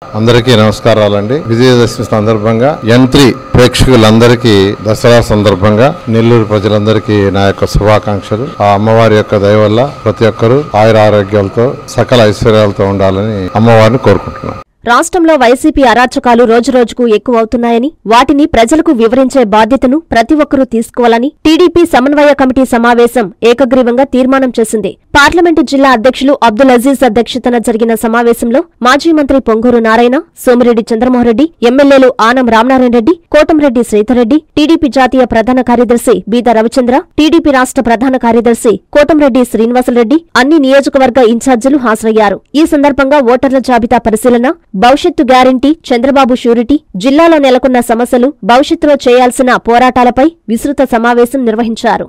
అందరికీ నమస్కారాలండి విజయదశమి సందర్భంగా యంత్రి ప్రేక్షకులందరికీ దసరా సందర్భంగా నెల్లూరు ప్రజలందరికీ నా యొక్క శుభాకాంక్షలు ఆ అమ్మవారి యొక్క దయ వల్ల ప్రతి ఒక్కరూ ఆయుర ఆరోగ్యాలతో సకల ఐశ్వర్యాలతో ఉండాలని అమ్మవారిని కోరుకుంటున్నాను రాష్ట్రంలో వైసీపీ అరాచకాలు రోజురోజుకు ఎక్కువవుతున్నాయని వాటిని ప్రజలకు వివరించే బాధ్యతను ప్రతి ఒక్కరూ తీసుకోవాలని టీడీపీ సమన్వయ కమిటీ సమావేశం ఏకగ్రీవంగా తీర్మానం చేసింది పార్లమెంటు జిల్లా అధ్యక్షులు అబ్దుల్ అజీజ్ అధ్యక్షతన జరిగిన సమావేశంలో మాజీ మంత్రి పొంగూరు నారాయణ సోమిరెడ్డి చంద్రమోహన్ రెడ్డి ఎమ్మెల్యేలు ఆనం రామనారాయణ రెడ్డి కోటంరెడ్డి శ్రీధర్రెడ్డి టీడీపీ జాతీయ ప్రధాన కార్యదర్శి బీద రవిచంద్ర టీడీపీ రాష్ట్ర ప్రధాన కార్యదర్శి కోటంరెడ్డి శ్రీనివాసరెడ్డి అన్ని నియోజకవర్గ ఇన్ఛార్జీలు హాజరయ్యారు ఈ సందర్భంగా ఓటర్ల జాబితా పరిశీలన భవిష్యత్తు గ్యారంటీ చంద్రబాబు షూరిటీ జిల్లాలో నెలకొన్న సమస్యలు భవిష్యత్తులో చేయాల్సిన పోరాటాలపై విస్తృత సమావేశం నిర్వహించారు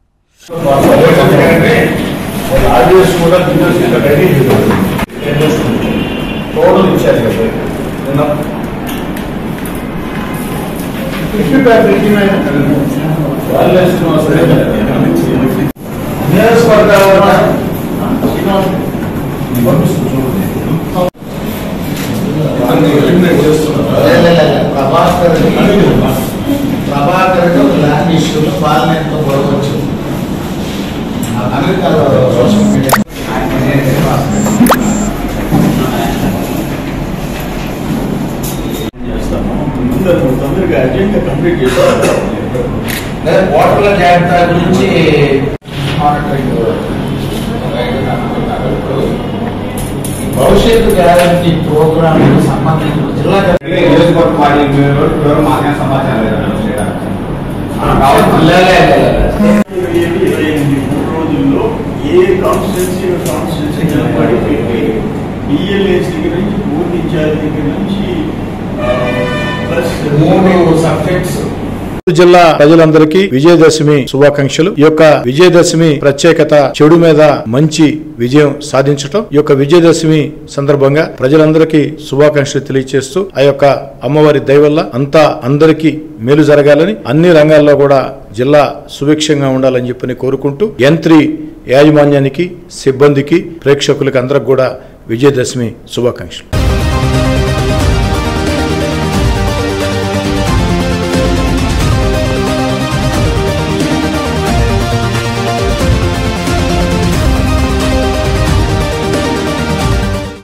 ఆడియోస్ కూడా బిజినెస్ ఇంకా రెడీ టోటల్ ఇచ్చారు కదా నిన్న ఫిఫ్టీ ప్యాక్ వాళ్ళే శ్రీనివాస నియోజకవర్గాల ఎలిమినేట్ చేస్తున్నారు ప్రభాకర్ ప్రభాకర్ ల్యాండ్ ఇష్యూలో పార్లమెంట్ గొడవ వచ్చింది అమెరికాలో సోషల్ మీడియా చేస్తాము ముందు తొందరగా అజెండా కంప్లీట్ చేస్తాము ఓటర్ల జాబితా గురించి భవిష్యత్తు గ్యారంటీ ప్రోగ్రామ్ సంబంధించిన జిల్లా నియోజకవర్గ వారి వివరం మాకే సమాచారం లేదు చేయడానికి. లే, లే, లే, లే. ఇరవై ఏడు ఇరవై ఎనిమిది మూడు రోజుల్లో ఏ కాన్స్టిట్యున్సీ కాన్స్టిట్యున్సీ నిలబడి పెట్టి బిఎల్ఏస్ దగ్గర నుంచి బూత్ ఇన్ఛార్జ్ దగ్గర నుంచి ప్లస్ మూడు సబ్జెక్ట్స్ జిల్లా ప్రజలందరికీ విజయదశమి శుభాకాంక్షలు ఈ యొక్క విజయదశమి ప్రత్యేకత చెడు మీద మంచి విజయం సాధించటం ఈ యొక్క విజయదశమి సందర్భంగా ప్రజలందరికీ శుభాకాంక్షలు తెలియజేస్తూ ఆ యొక్క అమ్మవారి దయ వల్ల అంతా అందరికీ మేలు జరగాలని అన్ని రంగాల్లో కూడా జిల్లా సుభిక్షంగా ఉండాలని చెప్పని కోరుకుంటూ యంత్రి యాజమాన్యానికి సిబ్బందికి ప్రేక్షకులకి అందరికి కూడా విజయదశమి శుభాకాంక్షలు